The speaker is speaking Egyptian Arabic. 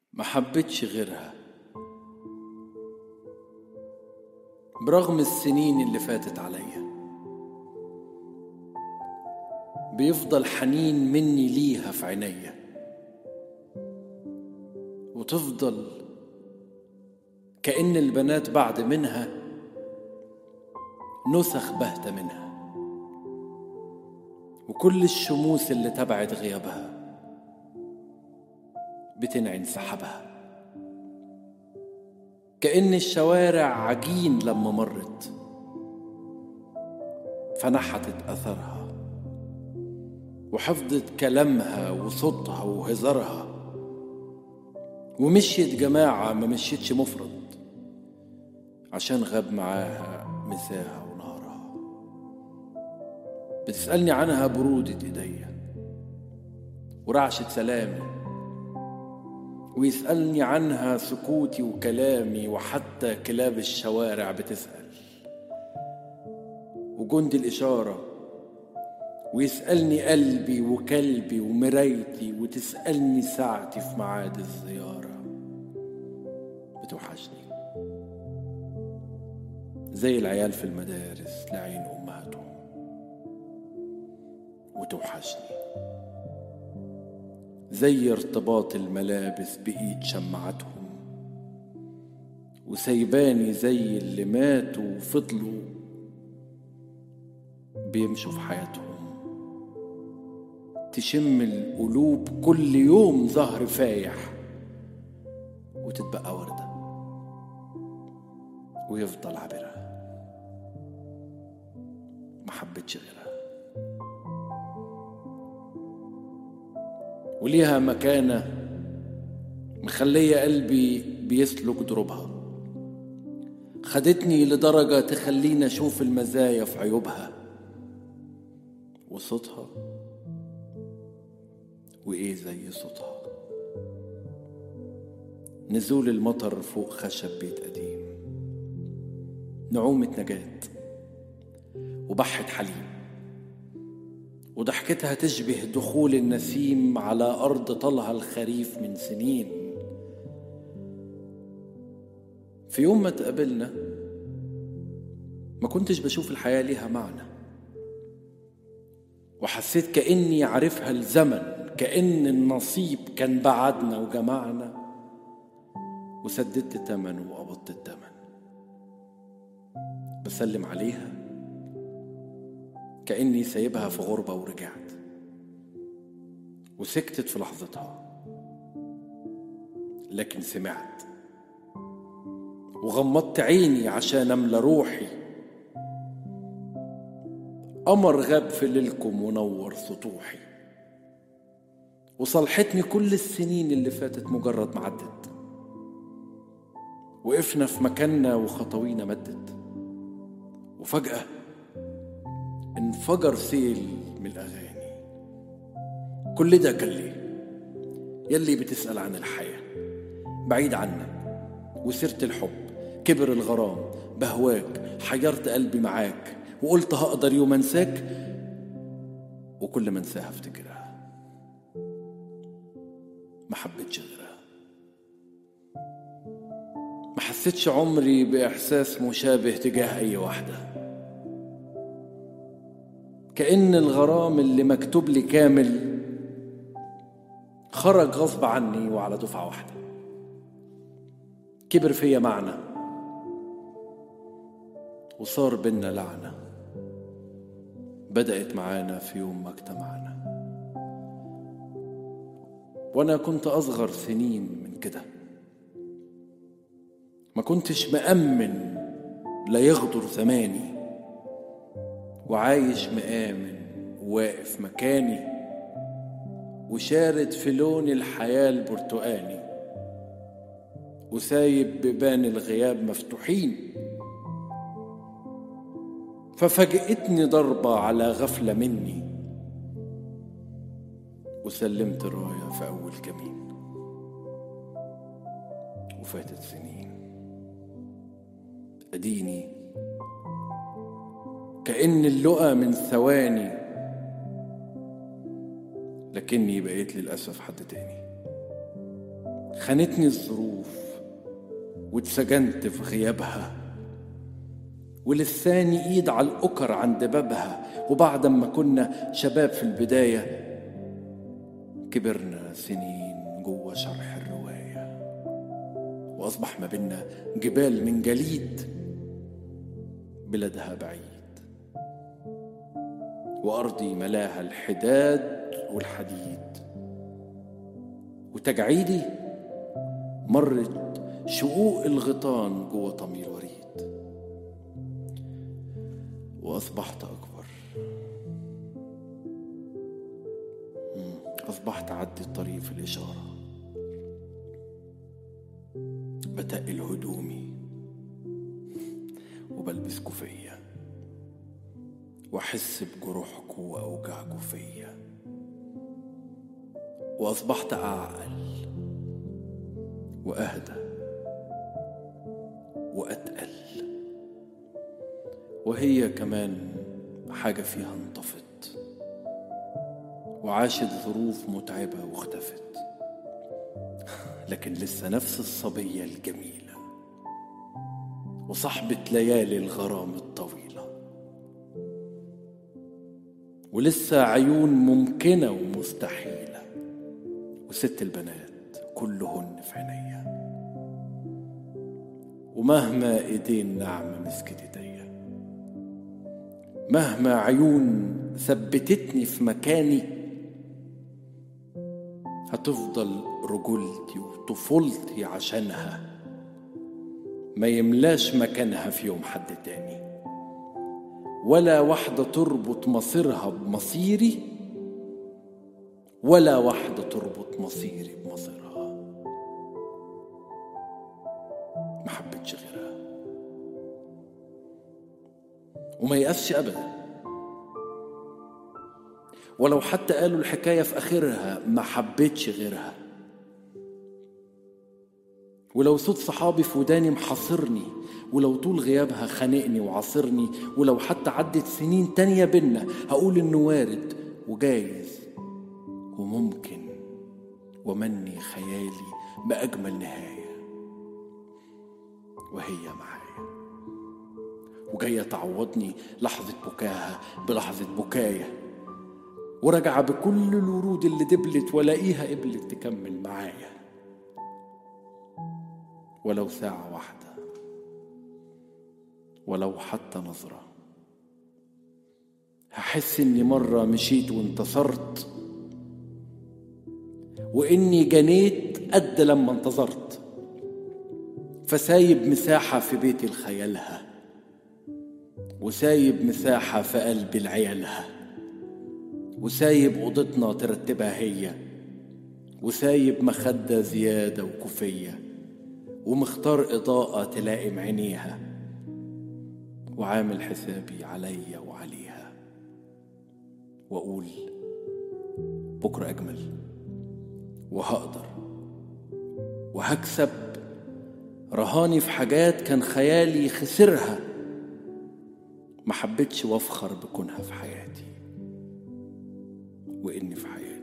ما حبيتش غيرها برغم السنين اللي فاتت عليا بيفضل حنين مني ليها في عينيا وتفضل كأن البنات بعد منها نسخ باهتة منها وكل الشموس اللي تبعت غيابها بتنعن سحبها كأن الشوارع عجين لما مرت فنحتت أثرها وحفظت كلامها وصوتها وهزارها ومشيت جماعة ما مشيتش مفرد عشان غاب معاها مساها ونهارها بتسألني عنها برودة إيديا ورعشة سلامي ويسألني عنها سكوتي وكلامي وحتى كلاب الشوارع بتسأل وجندي الإشارة ويسألني قلبي وكلبي ومرايتي وتسألني ساعتي في ميعاد الزيارة بتوحشني زي العيال في المدارس لعين أمهاتهم وتوحشني زي ارتباط الملابس بإيد شمعتهم وسيباني زي اللي ماتوا وفضلوا بيمشوا في حياتهم تشم القلوب كل يوم زهر فايح وتتبقى وردة ويفضل عبرها ما حبتش غيرها وليها مكانة مخلية قلبي بيسلك دروبها خدتني لدرجة تخليني أشوف المزايا في عيوبها وصوتها وإيه زي صوتها نزول المطر فوق خشب بيت قديم نعومة نجاة وبحة حليم وضحكتها تشبه دخول النسيم على أرض طلها الخريف من سنين في يوم ما تقابلنا ما كنتش بشوف الحياة ليها معنى وحسيت كأني عارفها الزمن كأن النصيب كان بعدنا وجمعنا وسددت التمن وقبضت التمن بسلم عليها كأني سايبها في غربة ورجعت وسكتت في لحظتها لكن سمعت وغمضت عيني عشان املى روحي قمر غاب في ليلكم ونور سطوحي وصلحتني كل السنين اللي فاتت مجرد ما عدت وقفنا في مكاننا وخطوينا مدت وفجأة انفجر سيل من الأغاني كل ده كان ليه يلي بتسأل عن الحياة بعيد عنك وسيرة الحب كبر الغرام بهواك حيرت قلبي معاك وقلت هقدر يوم انساك وكل ما انساها افتكرها ما حبيتش غيرها ما حسيتش عمري بإحساس مشابه تجاه أي واحدة كأن الغرام اللي مكتوب لي كامل خرج غصب عني وعلى دفعة واحدة كبر فيا معنى وصار بينا لعنة بدأت معانا في يوم ما اجتمعنا وأنا كنت أصغر سنين من كده ما كنتش مأمن لا يغدر زماني وعايش مآمن واقف مكاني وشارد في لون الحياة البرتقاني وسايب بيبان الغياب مفتوحين ففاجئتني ضربة على غفلة مني وسلمت الراية في أول كمين وفاتت سنين أديني كأن اللقى من ثواني لكني بقيت للأسف حد تاني خانتني الظروف واتسجنت في غيابها وللثاني ايد على الاكر عند بابها وبعد ما كنا شباب في البدايه كبرنا سنين جوه شرح الروايه واصبح ما بينا جبال من جليد بلادها بعيد وارضي ملاها الحداد والحديد وتجعيدي مرت شقوق الغيطان جوه طمير وريد وأصبحت أكبر أصبحت أعدي الطريق في الإشارة بتقل هدومي وبلبس كوفية وأحس بجروحكم وأوجعكم فيا وأصبحت أعقل وأهدى وأتقل وهي كمان حاجة فيها انطفت وعاشت ظروف متعبة واختفت لكن لسه نفس الصبية الجميلة وصاحبة ليالي الغرام الطويلة ولسه عيون ممكنة ومستحيلة وست البنات كلهن في عينيا ومهما ايدين ناعمة مسكت ايديا مهما عيون ثبتتني في مكاني هتفضل رجولتي وطفولتي عشانها ما يملاش مكانها في يوم حد تاني ولا واحدة تربط مصيرها بمصيري ولا واحدة تربط مصيري بمصيرها ما حبيتش غيرها وما يأسش أبدا ولو حتى قالوا الحكاية في آخرها ما حبيتش غيرها ولو صوت صحابي في وداني محاصرني ولو طول غيابها خانقني وعاصرني ولو حتى عدت سنين تانية بينا هقول إنه وارد وجايز وممكن ومني خيالي بأجمل نهاية وهي معايا وجاية تعوضني لحظة بكاها بلحظة بكايا وراجعة بكل الورود اللي دبلت ولاقيها قبلت تكمل معايا ولو ساعة واحدة ولو حتى نظرة هحس إني مرة مشيت وانتصرت وإني جنيت قد لما انتظرت فسايب مساحة في بيتي لخيالها وسايب مساحة في قلبي لعيالها وسايب أوضتنا ترتبها هي وسايب مخدة زيادة وكوفية ومختار إضاءة تلائم عينيها وعامل حسابي عليا وعليها وأقول بكرة أجمل وهقدر وهكسب رهاني في حاجات كان خيالي خسرها ما حبيتش وافخر بكونها في حياتي واني في حياتي